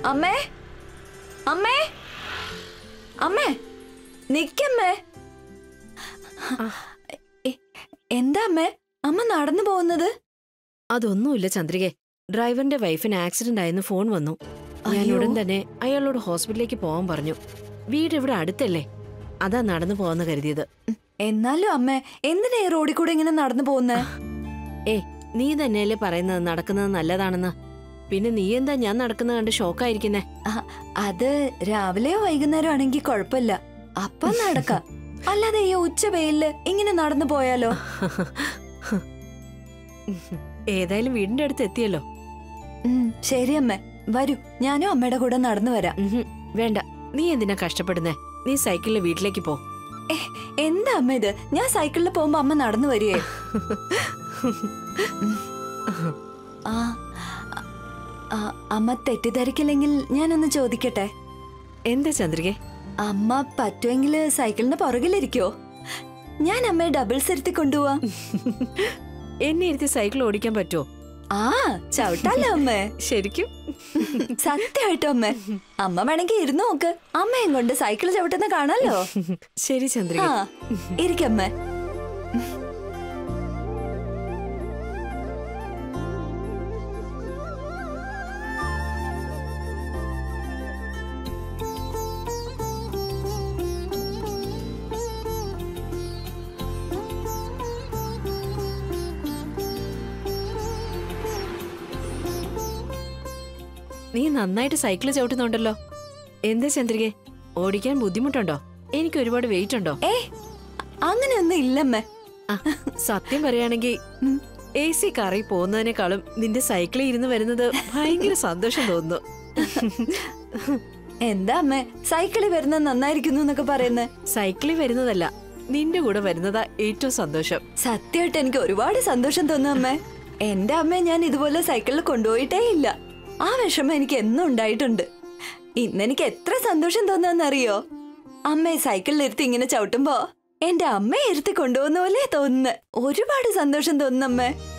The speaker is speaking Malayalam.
അമ്മേ അമ്മേ അമ്മേ നിക്കമ്മേ എ- എന്താ അമ്മേ അമ്മ നടന്നു പോകുന്നത് അതൊന്നുമില്ല ചന്ദ്രികെ ഡ്രൈവറിന്റെ വൈഫിന് ആക്സിഡന്റ് ആയെന്ന് ഫോൺ വന്നു ഞാൻ അയ്യോ. ഉടൻ തന്നെ അയാളോട് ഹോസ്പിറ്റലിലേക്ക് പോകാൻ പറഞ്ഞു വീട് ഇവിടെ അടുത്തല്ലേ അതാ നടന്നു പോവാന്ന് കരുതിയത് എന്നാലും അമ്മേ എന്തിനാ ഈ റോഡിൽ കൂടെ ഇങ്ങനെ നടന്നു പോകുന്നേ ഏ നീ തന്നെയല്ലേ പറയുന്നത് നടക്കുന്നത് നല്ലതാണെന്ന് പിന്നെ നീ എന്താ ഞാൻ നടക്കുന്നത് കണ്ട് ഷോക്കായിരിക്കുന്നേ അ- അത് രാവിലെയോ വൈകുന്നേരം ആണെങ്കിൽ കുഴപ്പമില്ല അപ്പൊ നടക്കാം അല്ലാതെ ഈ ഉച്ച വെയിലില് ഇങ്ങനെ നടന്നു പോയാലോ ഏതായാലും വീടിന്റെ അടുത്ത് എത്തിയല്ലോ ഉം, ശരി അമ്മേ വരൂ ഞാനും അമ്മയുടെ കൂടെ നടന്നു വരാം ഉഹും, വേണ്ട നീ എന്തിനാ കഷ്ടപ്പെടുന്നേ നീ സൈക്കിളിൽ വീട്ടിലേക്ക് പോ ഏ, എന്താ അമ്മ ഇത് ഞാൻ സൈക്കിളിൽ പോകുമ്പോ അമ്മ നടന്നു വരികയെ ആ ആ, അമ്മ തെറ്റിദ്ധരിക്കില്ലെങ്കിൽ ഞാനൊന്ന് ചോദിക്കട്ടെ എന്താ ചന്ദ്രികെ അമ്മ പറ്റുമെങ്കിൽ സൈക്കിളിന് പുറകിലിരിക്കോ ഞാൻ അമ്മയെ ഡബിൾസ് ഇരുത്തി കൊണ്ടുപോവാം എന്നെ ഇരുത്തി സൈക്കിൾ ഓടിക്കാൻ പറ്റുമോ ആ ചവിട്ടാലോ അമ്മേ ശരിക്കും സത്യമായിട്ടും അമ്മേ അമ്മ വേണമെങ്കിൽ ഇരുന്ന് നോക്ക് അമ്മയും കൊണ്ട് സൈക്കിൾ ചവിട്ടുന്ന കാണാലോ ശരി ചന്ദ്രിക ആ ഇരിക്കമ്മേ നീ നന്നായിട്ട് സൈക്കിൾ ചവിട്ടുന്നുണ്ടല്ലോ എന്താ ചന്ദ്രികെ ഓടിക്കാൻ ബുദ്ധിമുട്ടുണ്ടോ എനിക്ക് ഒരുപാട് വെയിറ്റ് ഉണ്ടോ ഏ അങ്ങനെയൊന്നും ഇല്ലമ്മേ ആ, സത്യം പറയുകയാണെങ്കിൽ ഉം. എ സി കാറിൽ പോകുന്നതിനേക്കാളും നിന്റെ സൈക്കിളിൽ ഇരുന്ന് വരുന്നത് ഭയങ്കര സന്തോഷം തോന്നുന്നു എന്താ അമ്മേ സൈക്കിളിൽ വരുന്നത് നന്നായിരിക്കുന്നു എന്നൊക്കെ പറയുന്നേ സൈക്കിളിൽ വരുന്നതല്ല നിന്റെ കൂടെ വരുന്നതാ ഏറ്റവും സന്തോഷം സത്യമായിട്ട് എനിക്ക് ഒരുപാട് സന്തോഷം തോന്നും അമ്മേ എന്റെ അമ്മയെ ഞാൻ ഇതുപോലെ സൈക്കിളിൽ കൊണ്ടുപോയിട്ടേ ഇല്ല ആ വിഷമം എനിക്ക് എന്നും ഉണ്ടായിട്ടുണ്ട് ഇന്ന് എനിക്ക് എത്ര സന്തോഷം തോന്നുന്നറിയോ അമ്മയെ സൈക്കിളിൽ ഇരുത്തി ഇങ്ങനെ ചവിട്ടുമ്പോ എന്റെ അമ്മയെ ഇരുത്തി കൊണ്ടുപോകുന്ന പോലെ തോന്നുന്നു ഒരുപാട് സന്തോഷം തോന്നുന്നു അമ്മേ